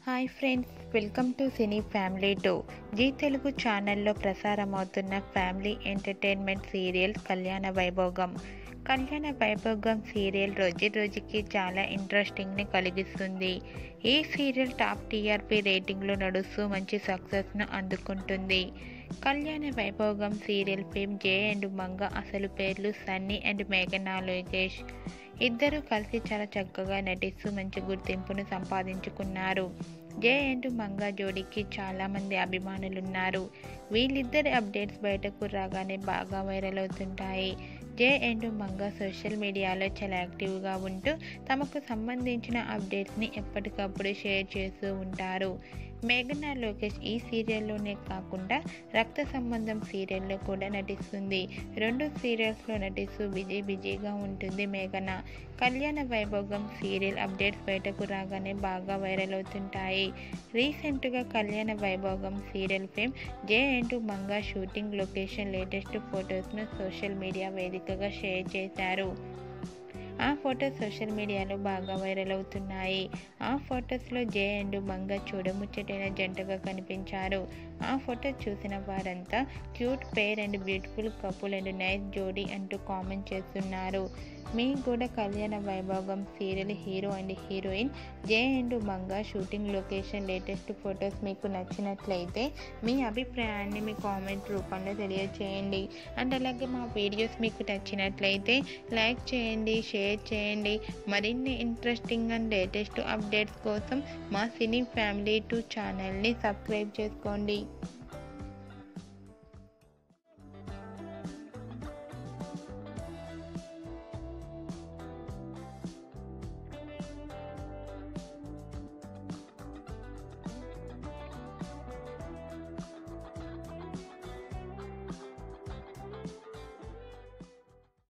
hi friends welcome to cine family two Zee Telugu ఛానల్లో ప్రసారమవుతున్న family entertainment serial కళ్యాణ వైభోగం కళ్యాణ వైభోగం సీరియల్ రోజు రోజుకి చాలా ఇంట్రెస్టింగ్ని కలిగిస్తుంది ఈ సీరియల్ టాప్ టీఆర్పీ రేటింగ్లో నడుస్తూ మంచి సక్సెస్ను అందుకుంటుంది Kalyana Vaibhogam serial fame J and Manga అసలు పేర్లు సన్నీ అండ్ మేఘనా లోకేష్ ఇద్దరు కలిసి చాలా చక్కగా నటిస్తూ మంచి గుర్తింపును సంపాదించుకున్నారు జే అండ్ మంగ జోడీకి చాలామంది అభిమానులున్నారు వీళ్ళిద్దరి అప్డేట్స్ బయటకు రాగానే బాగా వైరల్ అవుతుంటాయి జే అండ్ మంగ సోషల్ మీడియాలో చాలా యాక్టివ్గా ఉంటూ తమకు సంబంధించిన అప్డేట్స్ని ఎప్పటికప్పుడు షేర్ చేస్తూ ఉంటారు మేఘనా లోకేష్ ఈ సీరియల్లోనే కాకుండా రక్త సంబంధం సీరియల్లో కూడా నటిస్తుంది రెండు సీరియల్స్లో నటిస్తూ బిజీ బిజీగా ఉంటుంది మేఘన కళ్యాణ వైభోగం సీరియల్ అప్డేట్స్ బయటకు రాగానే బాగా వైరల్ అవుతుంటాయి రీసెంట్గా Kalyana Vaibhogam serial fame J and Manga shooting location latest ఫొటోస్ను సోషల్ మీడియా వేదికగా షేర్ చేశారు ఆ ఫొటోస్ సోషల్ మీడియాలో బాగా వైరల్ అవుతున్నాయి ఆ ఫొటోస్లో జే అండ్ మంగ చూడముచ్చటైన జంటగా కనిపించారు ఆ ఫోటో చూసిన వారంతా cute pair and beautiful couple and nice జోడీ అంటూ కామెంట్ చేస్తున్నారు మీకు కూడా Kalyana Vaibhogam serial hero and heroine J and Manga shooting location latest photos మీకు నచ్చినట్లయితే మీ అభిప్రాయాన్ని మీ కామెంట్ రూపంలో తెలియచేయండి అండ్ అలాగే మా వీడియోస్ మీకు నచ్చినట్లయితే లైక్ చేయండి షేర్ చేయండి మరిన్ని ఇంట్రెస్టింగ్ అండ్ లేటెస్ట్ అప్డేట్స్ కోసం మా సినీ ఫ్యామిలీ టూ ఛానల్ని సబ్స్క్రైబ్ చేసుకోండి